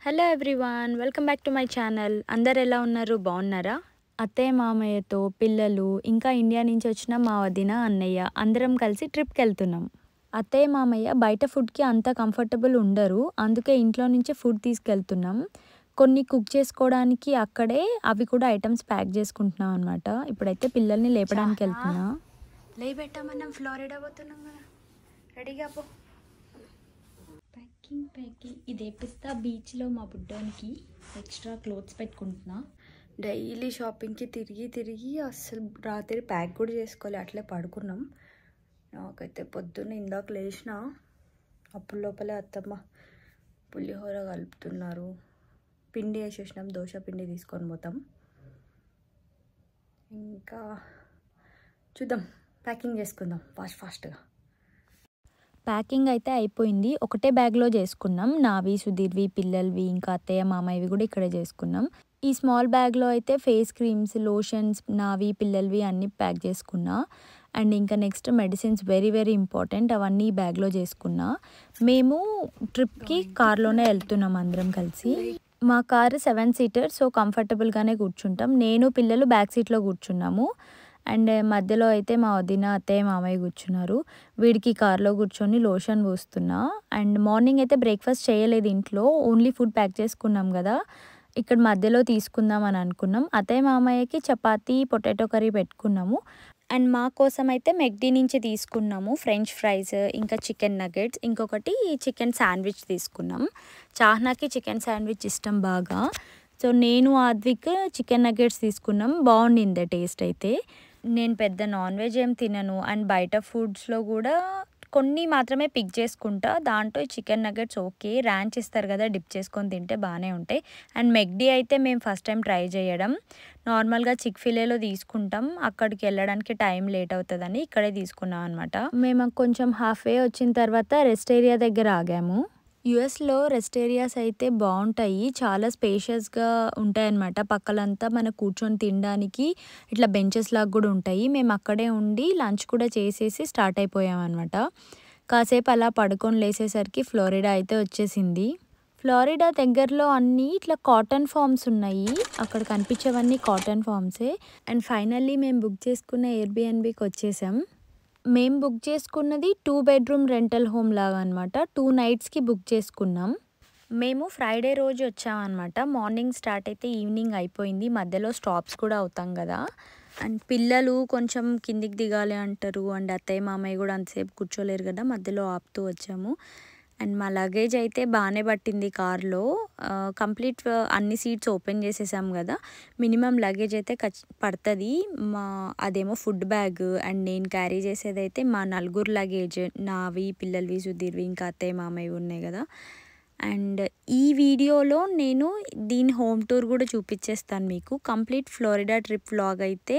Hello everyone welcome back to my channel అందరు ఎలా ఉన్నారు బాగున్నారా అత్తయ్య మామయ్యతో పిల్లలు ఇంకా ఇండియా నుంచి వచ్చిన మా వదిన అన్నయ్య అందరం కలిసి ట్రిప్కి వెళ్తున్నాం అత్తయ్య మామయ్య బయట ఫుడ్కి అంత కంఫర్టబుల్ ఉండరు అందుకే ఇంట్లో నుంచి ఫుడ్ తీసుకెళ్తున్నాం కొన్ని కుక్ చేసుకోవడానికి అక్కడే అవి కూడా ఐటమ్స్ ప్యాక్ చేసుకుంటున్నాం అనమాట ఇప్పుడైతే పిల్లల్ని లేపడానికి వెళ్తున్నా లేబెట్టా మనం ఫ్లోరిడా పోతున్నాం కదా రెడీగా పో ప్యాకింగ్ ప్యాకింగ్ ఇది వేపిస్తా బీచ్లో మా బుడ్డానికి ఎక్స్ట్రా క్లోత్స్ పెట్టుకుంటున్నా డైలీ షాపింగ్కి తిరిగి తిరిగి అస్సలు రాత్రి ప్యాక్ కూడా చేసుకోవాలి అట్లే పడుకున్నాం నాకైతే పొద్దున్న ఇందాక లేచిన అప్పుడు లోపలే అత్తమ్మ పులిహోర కలుపుతున్నారు పిండి వేసేసినాం దోశ పిండి తీసుకొని పోతాం ఇంకా చూద్దాం ప్యాకింగ్ చేసుకుందాం ఫాస్ట్ ఫాస్ట్గా ప్యాకింగ్ అయితే అయిపోయింది ఒకటే బ్యాగ్లో చేసుకున్నాం నావి సుధీర్వి పిల్లలవి ఇంకా అత్తయ్య మామయ్యవి కూడా ఇక్కడే చేసుకున్నాం ఈ స్మాల్ బ్యాగ్లో అయితే ఫేస్ క్రీమ్స్ లోషన్స్ నావి పిల్లలవి అన్నీ ప్యాక్ చేసుకున్నా అండ్ ఇంకా next medicines very very important అవన్నీ ఈ బ్యాగ్లో చేసుకున్నా మేము ట్రిప్కి కార్లోనే వెళ్తున్నాం అందరం కలిసి మా కారు సెవెన్ సీటర్ సో కంఫర్టబుల్గానే కూర్చుంటాం నేను పిల్లలు బ్యాక్ సీట్లో కూర్చున్నాము అండ్ మధ్యలో అయితే మా వదిన అత్తయ్య మామయ్య కూర్చున్నారు వీడికి కార్లో కూర్చొని లోషన్ పూస్తున్నా అండ్ మార్నింగ్ అయితే బ్రేక్ఫాస్ట్ చేయలేదు ఇంట్లో ఓన్లీ ఫుడ్ ప్యాక్ చేసుకున్నాం కదా ఇక్కడ మధ్యలో తీసుకుందాం అని అనుకున్నాం అత్తయ్య మామయ్యకి చపాతీ పొటాటో కర్రీ పెట్టుకున్నాము అండ్ మా కోసం అయితే మెక్డీ నుంచి తీసుకున్నాము ఫ్రెంచ్ ఫ్రైస్ ఇంకా చికెన్ నగెట్స్ ఇంకొకటి చికెన్ శాండ్విచ్ తీసుకున్నాం చాహ్నాకి చికెన్ శాండ్విచ్ ఇష్టం బాగా సో నేను ఆద్విక్ చికెన్ నగెట్స్ తీసుకున్నాం బాగుండింది టేస్ట్ అయితే నేను పెద్ద నాన్ వెజ్ ఏం తినను అండ్ బయట ఫుడ్స్లో కూడా కొన్ని మాత్రమే పిక్ చేసుకుంటా దాంట్లో చికెన్ నగెట్స్ ఓకే ర్యాంచ్ ఇస్తారు కదా డిప్ చేసుకొని తింటే బాగానే ఉంటాయి అండ్ మెగ్డీ అయితే మేము ఫస్ట్ టైం ట్రై చేయడం నార్మల్గా చిక్ ఫిలేలో తీసుకుంటాం అక్కడికి వెళ్ళడానికి టైం లేట్ అవుతుందని ఇక్కడే తీసుకున్నాం అనమాట మేము కొంచెం హాఫ్ వే వచ్చిన తర్వాత రెస్ట్ ఏరియా దగ్గర ఆగాము యుఎస్లో రెస్ట్ ఏరియాస్ అయితే బాగుంటాయి చాలా స్పేషియస్గా ఉంటాయి అన్నమాట పక్కలంతా మన కూర్చొని తినడానికి ఇట్లా బెంచెస్ లాగా కూడా ఉంటాయి మేము అక్కడే ఉండి లంచ్ కూడా చేసేసి స్టార్ట్ అయిపోయాం అనమాట కాసేపు అలా పడుకొని లేసేసరికి ఫ్లోరిడా అయితే వచ్చేసింది ఫ్లోరిడా దగ్గరలో అన్నీ ఇట్లా కాటన్ ఫామ్స్ ఉన్నాయి అక్కడ కనిపించేవన్నీ కాటన్ ఫామ్సే అండ్ ఫైనల్లీ మేము బుక్ చేసుకున్న ఎయిర్బిఎన్బికి వచ్చేసాం మేము బుక్ చేసుకున్నది టూ బెడ్రూమ్ రెంటల్ హోమ్ లాగా అనమాట టూ నైట్స్కి బుక్ చేసుకున్నాం మేము ఫ్రైడే రోజు వచ్చామన్నమాట మార్నింగ్ స్టార్ట్ అయితే ఈవినింగ్ అయిపోయింది మధ్యలో స్టాప్స్ కూడా అవుతాం కదా అండ్ పిల్లలు కొంచెం కిందికి దిగాలి అంటారు అండ్ అత్తయ్య మామయ్య కూడా అంతసేపు కూర్చోలేరు కదా మధ్యలో ఆపుతూ వచ్చాము అండ్ మా లగేజ్ అయితే బాగానే పట్టింది కార్లో కంప్లీట్ అన్ని సీట్స్ ఓపెన్ చేసేసాం కదా మినిమం లగేజ్ అయితే ఖచ్ పడుతుంది మా అదేమో ఫుడ్ బ్యాగ్ అండ్ నేను క్యారీ చేసేది అయితే మా నలుగురు లగేజ్ నావి పిల్లలవి సుధీర్వి ఇంకా అత్తయ్య మామయ్య ఉన్నాయి కదా అండ్ ఈ వీడియోలో నేను దీని హోమ్ టూర్ కూడా చూపించేస్తాను మీకు కంప్లీట్ ఫ్లోరిడా ట్రిప్ వ్లాగ్ అయితే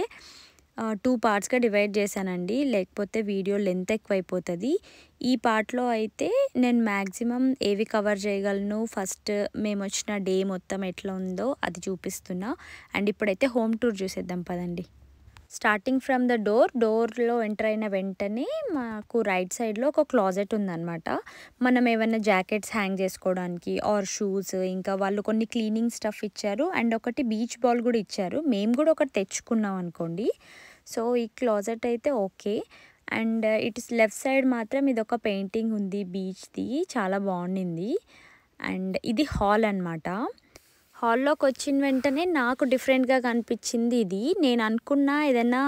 టూ పార్ట్స్గా డివైడ్ చేశానండి లేకపోతే వీడియో లెంత్ ఎక్కువైపోతుంది ఈ పార్ట్లో అయితే నేను మ్యాక్సిమం ఏవి కవర్ చేయగలను ఫస్ట్ మేము వచ్చిన డే మొత్తం ఎట్లా ఉందో అది చూపిస్తున్నా అండ్ ఇప్పుడైతే హోమ్ టూర్ చూసేద్దాం పదండి స్టార్టింగ్ ఫ్రమ్ ద డోర్ డోర్లో ఎంటర్ అయిన వెంటనే మాకు రైట్ సైడ్లో ఒక క్లాజెట్ ఉందన్నమాట మనం ఏమైనా జాకెట్స్ హ్యాంగ్ చేసుకోవడానికి ఆర్ షూస్ ఇంకా వాళ్ళు కొన్ని క్లీనింగ్ స్టఫ్ ఇచ్చారు అండ్ ఒకటి బీచ్ బాల్ కూడా ఇచ్చారు మేము కూడా ఒకటి తెచ్చుకున్నాం అనుకోండి సో ఈ క్లాజెట్ అయితే okay and it left side మాత్రం ఇది ఒక పెయింటింగ్ ఉంది బీచ్ది చాలా బాగుండింది అండ్ ఇది హాల్ అనమాట హాల్లోకి వచ్చిన వెంటనే నాకు డిఫరెంట్గా కనిపించింది ఇది నేను అనుకున్నా ఏదైనా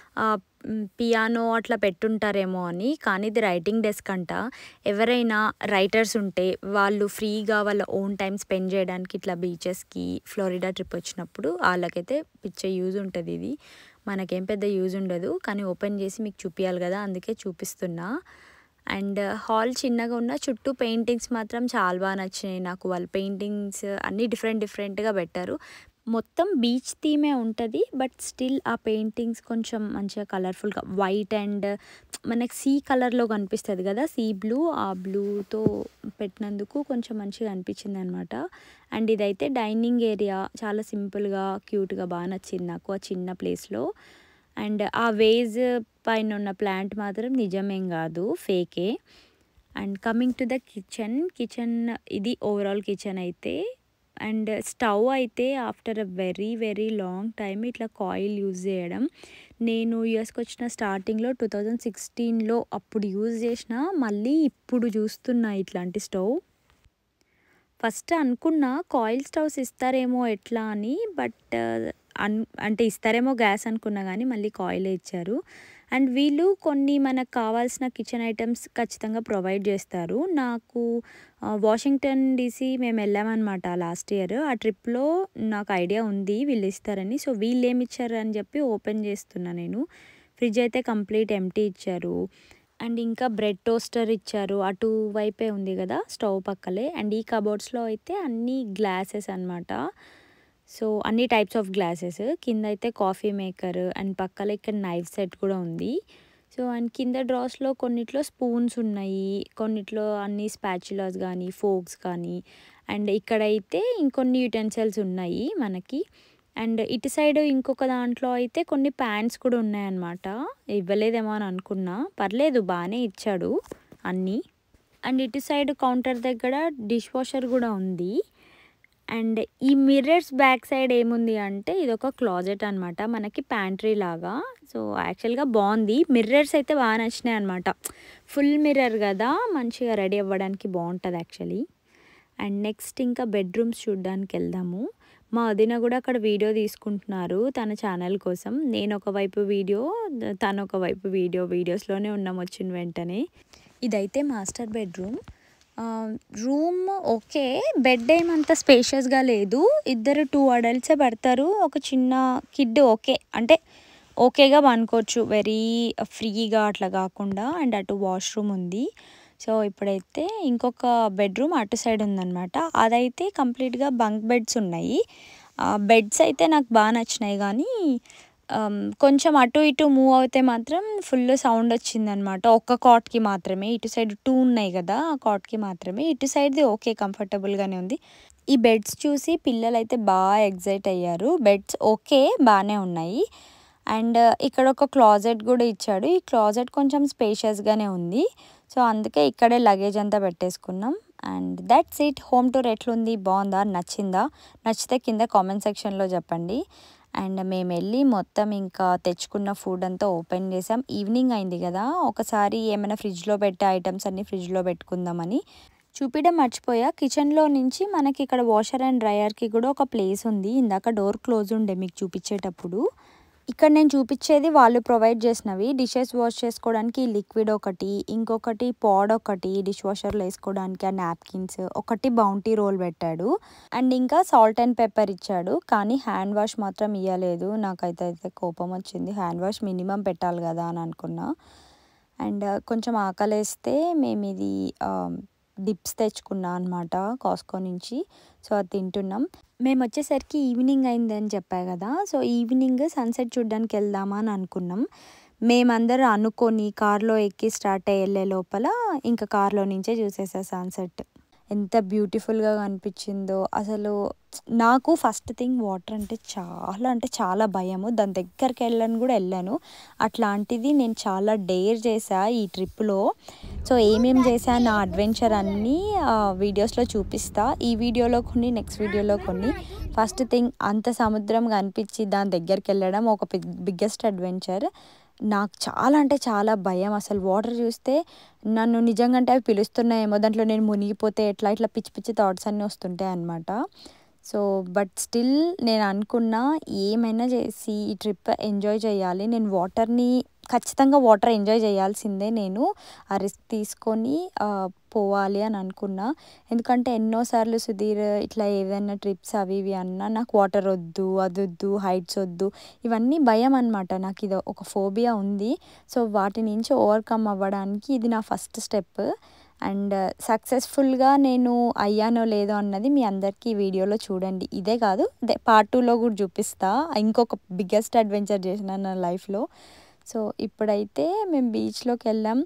పియానో అట్లా పెట్టుంటారేమో అని కానీ ఇది రైటింగ్ డెస్క్ అంట ఎవరైనా రైటర్స్ ఉంటే వాళ్ళు ఫ్రీగా వాళ్ళ ఓన్ టైం స్పెండ్ చేయడానికి ఇట్లా బీచెస్కి ఫ్లోరిడా ట్రిప్ వచ్చినప్పుడు వాళ్ళకైతే పిచ్చే యూజ్ ఉంటుంది ఇది మనకేం పెద్ద యూజ్ ఉండదు కానీ ఓపెన్ చేసి మీకు చూపించాలి కదా అందుకే చూపిస్తున్నా అండ్ హాల్ చిన్నగా ఉన్న చుట్టూ పెయింటింగ్స్ మాత్రం చాలా బాగా నచ్చినాయి నాకు వాళ్ళ పెయింటింగ్స్ అన్నీ డిఫరెంట్ డిఫరెంట్గా పెట్టారు మొత్తం బీచ్ థీమే ఉంటుంది బట్ స్టిల్ ఆ పెయింటింగ్స్ కొంచెం మంచిగా కలర్ఫుల్గా వైట్ అండ్ మనకి సీ కలర్లో కనిపిస్తుంది కదా సీ బ్లూ ఆ బ్లూతో పెట్టినందుకు కొంచెం మంచిగా అనిపించింది అనమాట అండ్ ఇదైతే డైనింగ్ ఏరియా చాలా సింపుల్గా క్యూట్గా బాగా నచ్చింది నాకు ఆ చిన్న ప్లేస్లో అండ్ ఆ వేజ్ పైన ఉన్న ప్లాంట్ మాత్రం నిజమేం కాదు ఫేకే and coming to the kitchen kitchen ఇది ఓవరాల్ కిచెన్ అయితే అండ్ స్టవ్ అయితే after uh very very long time ఇట్లా కాయిల్ యూజ్ చేయడం నేను యూఎస్కి వచ్చిన స్టార్టింగ్లో టూ థౌజండ్ సిక్స్టీన్లో అప్పుడు యూజ్ చేసిన మళ్ళీ ఇప్పుడు చూస్తున్నా ఇట్లాంటి స్టవ్ ఫస్ట్ అనుకున్నా కాయిల్ స్టవ్స్ ఇస్తారేమో ఎట్లా అని బట్ అన్ అంటే ఇస్తారేమో గ్యాస్ అనుకున్నా కానీ మళ్ళీ కాయిలే ఇచ్చారు అండ్ వీళ్ళు కొన్ని మనకు కావాల్సిన కిచెన్ ఐటమ్స్ ఖచ్చితంగా ప్రొవైడ్ చేస్తారు నాకు ఆ, వాషింగ్టన్ డీసీ మేము వెళ్ళామన్నమాట లాస్ట్ ఇయర్ ఆ ట్రిప్లో నాకు ఐడియా ఉంది వీళ్ళు ఇస్తారని సో వీళ్ళు ఏమి ఇచ్చారు అని చెప్పి ఓపెన్ చేస్తున్నా నేను ఫ్రిడ్జ్ అయితే కంప్లీట్ ఎంటీ ఇచ్చారు అండ్ ఇంకా బ్రెడ్ టోస్టర్ ఇచ్చారు అటు వైపే ఉంది కదా స్టవ్ పక్కలే అండ్ ఈ కబోర్డ్స్లో అయితే అన్ని గ్లాసెస్ అన్నమాట సో అన్ని టైప్స్ ఆఫ్ గ్లాసెస్ కింద అయితే కాఫీ మేకర్ అండ్ పక్కల ఇక్కడ నైఫ్ సెట్ కూడా ఉంది సో అండ్ కింద డ్రాస్లో కొన్నిట్లో స్పూన్స్ ఉన్నాయి కొన్నిట్లో అన్ని స్పాచులాస్ కానీ ఫోక్స్ కానీ అండ్ ఇక్కడైతే ఇంకొన్ని యుటెన్సిల్స్ ఉన్నాయి మనకి అండ్ ఇటు సైడ్ ఇంకొక దాంట్లో అయితే కొన్ని ప్యాంట్స్ కూడా ఉన్నాయన్నమాట ఇవ్వలేదేమో అని అనుకున్నా పర్లేదు బాగానే ఇచ్చాడు అన్నీ అండ్ ఇటు సైడ్ కౌంటర్ దగ్గర డిష్ వాషర్ కూడా ఉంది అండ్ ఈ మిర్రర్స్ బ్యాక్ సైడ్ ఏముంది అంటే ఇది ఒక క్లాజెట్ అనమాట మనకి ప్యాంట్రీ లాగా సో యాక్చువల్గా బాగుంది మిర్రర్స్ అయితే బాగా నచ్చినాయి అనమాట ఫుల్ మిర్రర్ కదా మంచిగా రెడీ అవ్వడానికి బాగుంటుంది యాక్చువల్లీ అండ్ నెక్స్ట్ ఇంకా బెడ్రూమ్స్ చూడడానికి వెళ్దాము మా వదిన కూడా అక్కడ వీడియో తీసుకుంటున్నారు తన ఛానల్ కోసం నేను ఒకవైపు వీడియో తను ఒకవైపు వీడియో వీడియోస్లోనే ఉన్నాం వచ్చిన వెంటనే ఇదైతే master bedroom room okay bed ఏమంత స్పేషియస్గా లేదు ఇద్దరు టూ అడల్ట్సే పడతారు ఒక చిన్న కిడ్ ఓకే అంటే ఓకేగా పనుకోవచ్చు వెరీ ఫ్రీగా అట్లా కాకుండా అండ్ అటు వాష్రూమ్ ఉంది సో ఇప్పుడైతే ఇంకొక బెడ్రూమ్ అటు సైడ్ ఉందన్నమాట అదైతే కంప్లీట్గా బంక్ బెడ్స్ ఉన్నాయి బెడ్స్ అయితే నాకు బాగా నచ్చినాయి కానీ ఆమ్, కొంచెం అటు ఇటు మూవ్ అయితే మాత్రం ఫుల్ సౌండ్ వచ్చిందనమాట ఒక్క కాట్కి మాత్రమే ఇటు సైడ్ టూ ఉన్నాయి కదా ఆ కాట్కి మాత్రమే ఇటు సైడ్ది ఓకే కంఫర్టబుల్గానే ఉంది ఈ బెడ్స్ చూసి పిల్లలు అయితే బాగా ఎగ్జైట్ అయ్యారు బెడ్స్ ఓకే బాగానే ఉన్నాయి అండ్ ఇక్కడ ఒక క్లాజెట్ కూడా ఇచ్చాడు ఈ క్లాజెట్ కొంచెం స్పేషియస్గానే ఉంది సో అందుకే ఇక్కడే లగేజ్ అంతా పెట్టేసుకున్నాం and that's it home tour ఎట్లుంది బాగుందా నచ్చిందా నచ్చితే కింద కామెంట్ సెక్షన్లో చెప్పండి అండ్ మేము వెళ్ళి మొత్తం ఇంకా తెచ్చుకున్న ఫుడ్ అంతా ఓపెన్ చేసాం ఈవినింగ్ అయింది కదా ఒకసారి ఏమైనా ఫ్రిడ్జ్లో పెట్టే ఐటమ్స్ అన్ని ఫ్రిడ్జ్లో పెట్టుకుందామని చూపించడం మర్చిపోయా కిచెన్లో నుంచి మనకి ఇక్కడ వాషర్ అండ్ డ్రయర్కి కూడా ఒక ప్లేస్ ఉంది ఇందాక డోర్ క్లోజ్ ఉండే మీకు చూపించేటప్పుడు ఇక్కడ నేను చూపించేది వాళ్ళు ప్రొవైడ్ చేసినవి డిషెస్ వాష్ చేసుకోవడానికి లిక్విడ్ ఒకటి ఇంకొకటి పాడ్ ఒకటి డిష్ వాషర్లో వేసుకోవడానికి ఆ నాప్కిన్స్ ఒకటి బౌంటీ రోల్ పెట్టాడు అండ్ ఇంకా సాల్ట్ అండ్ పెప్పర్ ఇచ్చాడు కానీ హ్యాండ్ వాష్ మాత్రం ఇవ్వలేదు నాకైతే అయితే కోపం వచ్చింది హ్యాండ్ వాష్ మినిమం పెట్టాలి కదా అని అనుకున్నా అండ్ కొంచెం ఆకలేస్తే మేము ఇది డిప్స్ తెచ్చుకున్నా అనమాట కాస్కో నుంచి సో అది తింటున్నాం మేము వచ్చేసరికి ఈవినింగ్ అయిందని చెప్పా కదా సో ఈవినింగ్ సన్సెట్ చూడడానికి వెళ్దామా అని అనుకున్నాం మేమందరం అనుకొని కార్లో ఎక్కి స్టార్ట్ అయ్యే వెళ్ళే లోపల ఇంకా కార్లో నుంచే చూసేసా సన్సెట్ ఎంత బ్యూటిఫుల్గా కనిపించిందో అసలు నాకు ఫస్ట్ థింగ్ వాటర్ అంటే చాలా అంటే చాలా భయము దాని దగ్గరికి వెళ్ళని కూడా వెళ్ళాను అట్లాంటిది నేను చాలా డేర్ చేసా ఈ ట్రిప్లో సో ఏమేం చేశా నా అడ్వెంచర్ అన్నీ వీడియోస్లో చూపిస్తా ఈ వీడియోలో కొన్ని నెక్స్ట్ వీడియోలో కొన్ని ఫస్ట్ థింగ్ అంత సముద్రం కనిపించి దాని దగ్గరికి వెళ్ళడం ఒక బిగ్గెస్ట్ అడ్వెంచర్ నాకు చాలా అంటే చాలా భయం అసలు వాటర్ చూస్తే నన్ను నిజంగా అంటే అవి పిలుస్తున్నాయేమో దాంట్లో నేను మునిగిపోతే ఎట్లా ఇట్లా పిచ్చి పిచ్చి థాట్స్ అన్నీ వస్తుంటాయి అనమాట సో బట్ స్టిల్ నేను అనుకున్నా ఏమైనా చేసి ఈ ట్రిప్ ఎంజాయ్ చేయాలి నేను వాటర్ని ఖచ్చితంగా వాటర్ ఎంజాయ్ చేయాల్సిందే నేను ఆ రిస్క్ తీసుకొని పోవాలి అని అనుకున్నా ఎందుకంటే ఎన్నోసార్లు సుధీర్ ఇట్లా ఏదైనా ట్రిప్స్ అవి ఇవి అన్నా నాకు వాటర్ వద్దు అది వద్దు హైట్స్ వద్దు ఇవన్నీ భయం అనమాట నాకు ఇది ఒక ఫోబియా ఉంది సో వాటి నుంచి ఓవర్కమ్ అవ్వడానికి ఇది నా ఫస్ట్ స్టెప్ అండ్ సక్సెస్ఫుల్గా నేను అయ్యానో లేదో అన్నది మీ అందరికీ ఈ వీడియోలో చూడండి ఇదే కాదు పార్ట్ టూలో కూడా చూపిస్తా ఇంకొక బిగ్గెస్ట్ అడ్వెంచర్ చేసిన నా లైఫ్లో సో ఇప్పుడైతే మేము బీచ్లోకి వెళ్ళాం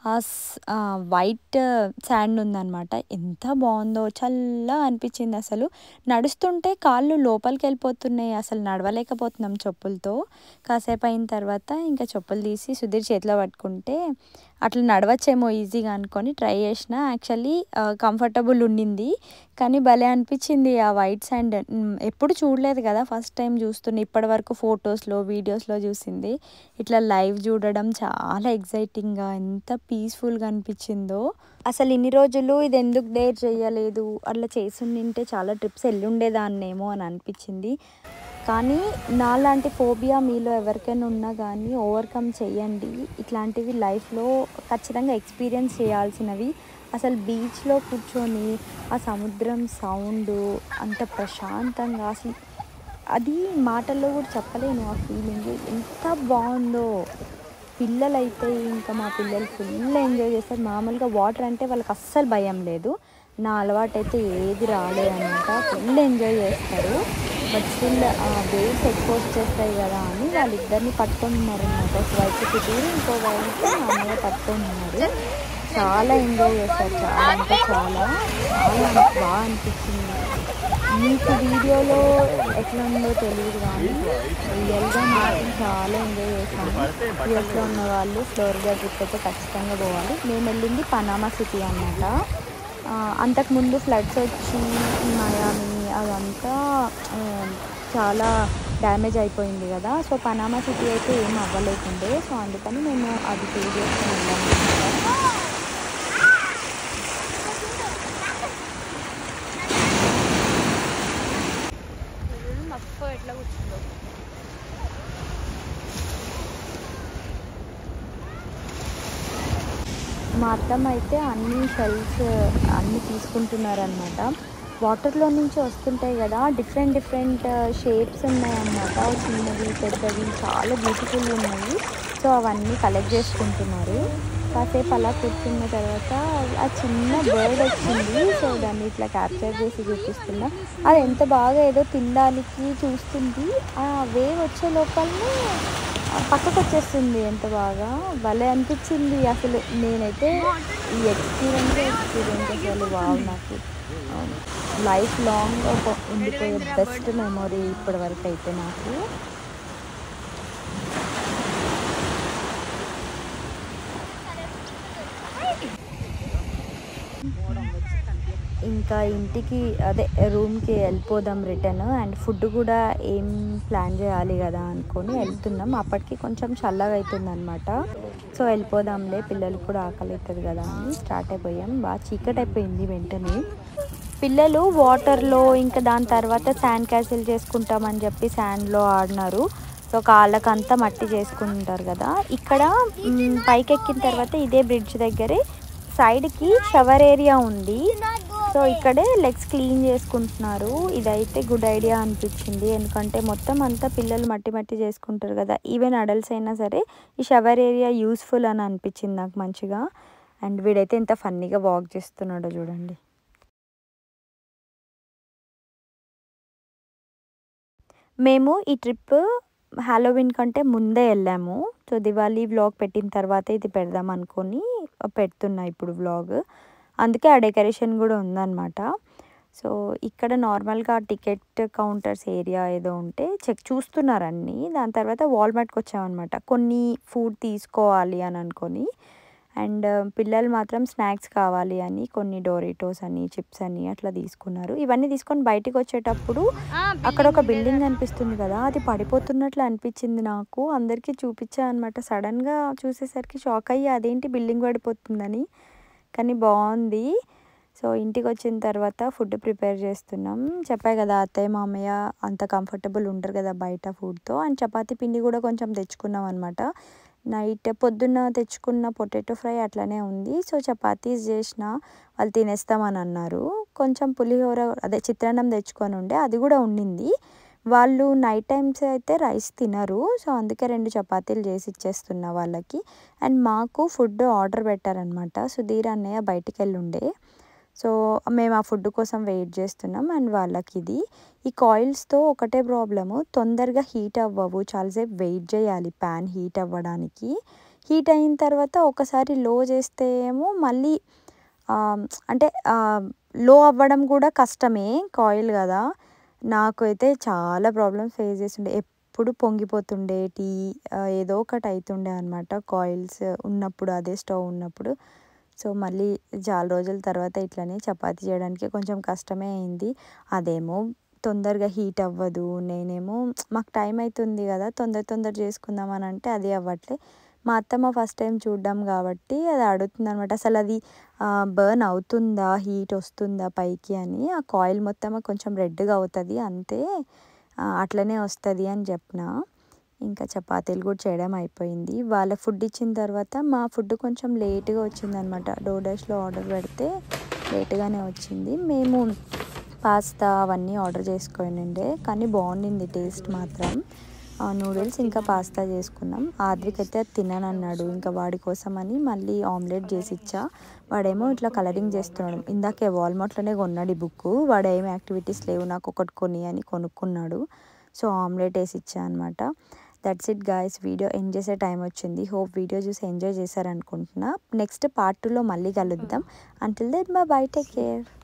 ఆ వైట్ శాండ్ ఉందన్నమాట ఎంత బాగుందో చల్ల అనిపించింది అసలు నడుస్తుంటే కాళ్ళు లోపలికి వెళ్ళిపోతున్నాయి అసలు నడవలేకపోతున్నాం చెప్పులతో కాసేపు అయిన తర్వాత ఇంకా చెప్పులు తీసి సుధీర్ చేతిలో పట్టుకుంటే అట్లా నడవచ్చేమో ఈజీగా అనుకొని ట్రై చేసిన యాక్చువల్లీ కంఫర్టబుల్ ఉండింది కానీ భలే అనిపించింది ఆ వైట్ శాండ్ ఎప్పుడు చూడలేదు కదా ఫస్ట్ టైం చూస్తున్నా ఇప్పటి వరకు ఫొటోస్లో వీడియోస్లో చూసింది ఇట్లా లైవ్ చూడడం చాలా ఎగ్జైటింగ్గా ఎంత పీస్ఫుల్గా అనిపించిందో అసలు ఇన్ని రోజులు ఇది ఎందుకు డేర్ చేయలేదు అట్లా చేసుండింటే చాలా ట్రిప్స్ వెళ్ళి ఉండేదాన్నేమో అని అనిపించింది కానీ నాలాంటి ఫోబియా మీలో ఎవరికైనా ఉన్నా కానీ ఓవర్కమ్ చేయండి ఇట్లాంటివి లైఫ్లో ఖచ్చితంగా ఎక్స్పీరియన్స్ చేయాల్సినవి అసలు బీచ్లో కూర్చొని ఆ సముద్రం సౌండ్ అంత ప్రశాంతంగా అసలు అది మాటల్లో కూడా చెప్పలేను ఆ ఫీలింగ్ ఎంత బాగుందో పిల్లలైతే ఇంకా మా పిల్లలు ఫుల్ ఎంజాయ్ చేస్తారు మామూలుగా వాటర్ అంటే వాళ్ళకి అస్సలు భయం లేదు నా అలవాటు అయితే ఏది రాలేదన్నమాట ఫుల్ ఎంజాయ్ చేస్తారు బట్ స్టిల్ వేవ్స్ ఎక్కువ వచ్చేస్తాయి కదా అని వాళ్ళిద్దరిని పట్టుకొని ఉన్నారు అనమాట ఒక వైపు కుదిరి ఇంకో వైపు అన్నయ్య పట్టుకొని ఉన్నారు చాలా ఎంజాయ్ చేస్తారు చాలా అంటే చాలా చాలా బాగా అనిపించింది మీకు వీడియోలో ఎట్లా ఉందో తెలియదు కానీ రియల్గా మాత్రం చాలా ఎంజాయ్ చేశాను యూఎస్లో ఉన్న వాళ్ళు ఫ్లోరిడా ట్రిప్ అయితే ఖచ్చితంగా పోవాలి మేము వెళ్ళింది పనామా సిటీ అన్నమాట ఆ, అంతకుముందు ఫ్లడ్స్ వచ్చి ఈ మయామి అదంతా ఆ, చాలా డ్యామేజ్ అయిపోయింది కదా సో పనామా సిటీ అయితే ఏం అవ్వలేకుండే సో అందుకని మేము అది పే చేసుకుని వెళ్ళాము అన్నమాట. ఎట్లా కూర్చుందో మా అత్తమ్మ అయితే అన్ని షెల్స్ అన్ని తీసుకుంటున్నారనమాట వాటర్లో నుంచి వస్తుంటాయి కదా డిఫరెంట్ డిఫరెంట్ షేప్స్ ఉన్నాయన్నమాట చిన్నవి పెద్దవి చాలా బ్యూటిఫుల్ ఉన్నాయి సో అవన్నీ కలెక్ట్ చేసుకుంటున్నారు కాసేపు అలా కూర్చున్న తర్వాత ఆ చిన్న బర్డ్ వచ్చింది సో దాన్ని ఇట్లా క్యాప్చర్ చేసి చూపిస్తున్నా అది ఎంత బాగా ఏదో తినడానికి చూస్తుంది ఆ వేవ్ వచ్చే లోపలనే పక్కకు వచ్చేస్తుంది ఎంత బాగా భలే అనిపించింది అసలు నేనైతే ఈ ఎక్స్పీరియన్స్ ఎక్స్పీరియన్స్ అసలు వావ్ నాకు లైఫ్ లాంగ్ ఉండిపోయే బెస్ట్ మెమొరీ ఇప్పటి వరకు అయితే నాకు ఇంకా ఇంటికి అదే రూమ్కి వెళ్ళిపోదాం రిటర్న్ అండ్ ఫుడ్ కూడా ఏం ప్లాన్ చేయాలి కదా అనుకొని వెళ్తున్నాం అప్పటికి కొంచెం చల్లగా అవుతుంది అనమాట సో వెళ్ళిపోదాంలే పిల్లలు కూడా ఆకలి అవుతుంది కదా అని స్టార్ట్ అయిపోయాం బాగా చీకటి అయిపోయింది వెంటనే పిల్లలు వాటర్లో ఇంకా దాని తర్వాత శాండ్ క్యాసిల్ చేసుకుంటామని చెప్పి శాండ్లో ఆడినారు సో కాళ్ళకంతా మట్టి చేసుకుంటారు కదా ఇక్కడ మ్, పైకి ఎక్కిన తర్వాత ఇదే బ్రిడ్జ్ దగ్గరే సైడ్కి షవర్ ఏరియా ఉంది సో ఇక్కడే లెగ్స్ క్లీన్ చేసుకుంటున్నారు ఇదైతే గుడ్ ఐడియా అనిపించింది ఎందుకంటే మొత్తం అంతా పిల్లలు మట్టి మట్టి చేసుకుంటారు కదా ఈవెన్ అడల్ట్స్ అయినా సరే ఈ షవర్ ఏరియా యూస్ఫుల్ అని అనిపించింది నాకు మంచిగా అండ్ వీడైతే ఎంత ఫన్నీగా వాక్ చేస్తున్నాడో చూడండి మేము ఈ ట్రిప్ హాలోవిన్ కంటే ముందే వెళ్ళాము సో దివాళీ వ్లాగ్ పెట్టిన తర్వాత ఇది పెడదాం అనుకొని పెడుతున్నా ఇప్పుడు వ్లాగ్ అందుకే ఆ డెకరేషన్ కూడా ఉందన్నమాట సో ఇక్కడ నార్మల్గా టికెట్ కౌంటర్స్ ఏరియా ఏదో ఉంటే చెక్ చూస్తున్నారు అన్నీ దాని తర్వాత వాల్మార్ట్కి వచ్చామన్నమాట కొన్ని ఫుడ్ తీసుకోవాలి అని అనుకొని అండ్ పిల్లలు మాత్రం స్నాక్స్ కావాలి అని కొన్ని డోరిటోస్ అని చిప్స్ అని అట్లా తీసుకున్నారు ఇవన్నీ తీసుకొని బయటికి వచ్చేటప్పుడు అక్కడ ఒక బిల్డింగ్ అనిపిస్తుంది కదా అది పడిపోతున్నట్లు అనిపించింది నాకు అందరికీ చూపించా అనమాట సడన్గా చూసేసరికి షాక్ అయ్యి అదేంటి బిల్డింగ్ పడిపోతుందని కానీ బాగుంది సో ఇంటికి వచ్చిన తర్వాత ఫుడ్ ప్రిపేర్ చేస్తున్నాం చెప్పా కదా అత్తయ్య మామయ్య అంత కంఫర్టబుల్ ఉంటారు కదా బయట ఫుడ్తో అండ్ చపాతీ పిండి కూడా కొంచెం తెచ్చుకున్నాం అనమాట నైట్ పొద్దున్న తెచ్చుకున్న పొటాటో ఫ్రై అట్లనే ఉంది సో చపాతీస్ చేసిన వాళ్ళు తినేస్తామని అన్నారు కొంచెం పులిహోర అదే చిత్రాన్నం తెచ్చుకొని ఉండే అది కూడా ఉండింది వాళ్ళు నైట్ టైమ్స్ అయితే రైస్ తినరు సో అందుకే రెండు చపాతీలు చేసి ఇచ్చేస్తున్నా వాళ్ళకి అండ్ మాకు ఫుడ్ ఆర్డర్ పెట్టారనమాట సుధీర్ అన్నయ్య బయటికి వెళ్ళి ఉండే సో మేము ఆ ఫుడ్ కోసం వెయిట్ చేస్తున్నాం అండ్ వాళ్ళకి ఇది ఈ కాయిల్స్తో ఒకటే ప్రాబ్లము తొందరగా హీట్ అవ్వవు చాలాసేపు వెయిట్ చేయాలి ప్యాన్ హీట్ అవ్వడానికి హీట్ అయిన తర్వాత ఒకసారి లో చేస్తే ఏమో మళ్ళీ ఆ, అంటే లో అవ్వడం కూడా కష్టమే కాయిల్ కదా నాకు అయితే చాలా ప్రాబ్లమ్స్ ఫేస్ చేస్తుండే ఎప్పుడు పొంగిపోతుండే టీ ఆ, ఏదో ఒకటి అవుతుండే అనమాట కాయిల్స్ ఉన్నప్పుడు అదే స్టవ్ ఉన్నప్పుడు సో మళ్ళీ చాలా రోజుల తర్వాత ఇట్లనే చపాతీ చేయడానికి కొంచెం కష్టమే అయింది అదేమో తొందరగా హీట్ అవ్వదు నేనేమో మాకు టైం అవుతుంది కదా తొందర తొందర చేసుకుందాం అని అంటే అది అవ్వట్లే మా అత్తమ్మ ఫస్ట్ టైం చూడ్డాం కాబట్టి అది అడుగుతుంది అనమాట అసలు అది బర్న్ అవుతుందా హీట్ వస్తుందా పైకి అని ఆ కాయిల్ మొత్తం కొంచెం రెడ్గా అవుతుంది అంతే ఆ, అట్లనే వస్తుంది అని చెప్పిన ఇంకా చపాతీలు కూడా చేయడం అయిపోయింది వాళ్ళ ఫుడ్ ఇచ్చిన తర్వాత మా ఫుడ్ కొంచెం లేట్గా వచ్చిందనమాట డోడాష్లో ఆర్డర్ పెడితే లేట్గానే వచ్చింది మేము పాస్తా అవన్నీ ఆర్డర్ చేసుకునిండే కానీ బాగుండింది టేస్ట్ మాత్రం నూడిల్స్ ఇంకా పాస్తా చేసుకున్నాం ఆద్విక్ అయితే అది తిననన్నాడు ఇంకా వాడి కోసం అని మళ్ళీ ఆమ్లెట్ చేసి ఇచ్చా వాడేమో ఇట్లా కలరింగ్ చేస్తున్నాడు ఇందాకే వాల్మార్ట్లోనే కొన్నాడు ఈ బుక్ వాడు ఏం యాక్టివిటీస్ లేవు నాకు ఒకటి కొని అని కొనుక్కున్నాడు సో ఆమ్లెట్ వేసి ఇచ్చా అనమాట that's it guys video end చేసే టైం వచ్చింది హోప్ వీడియో చూసి ఎంజాయ్ చేశారనుకుంటున్నా నెక్స్ట్ పార్ట్ టూలో మళ్ళీ కలుద్దాం until then bye bye take care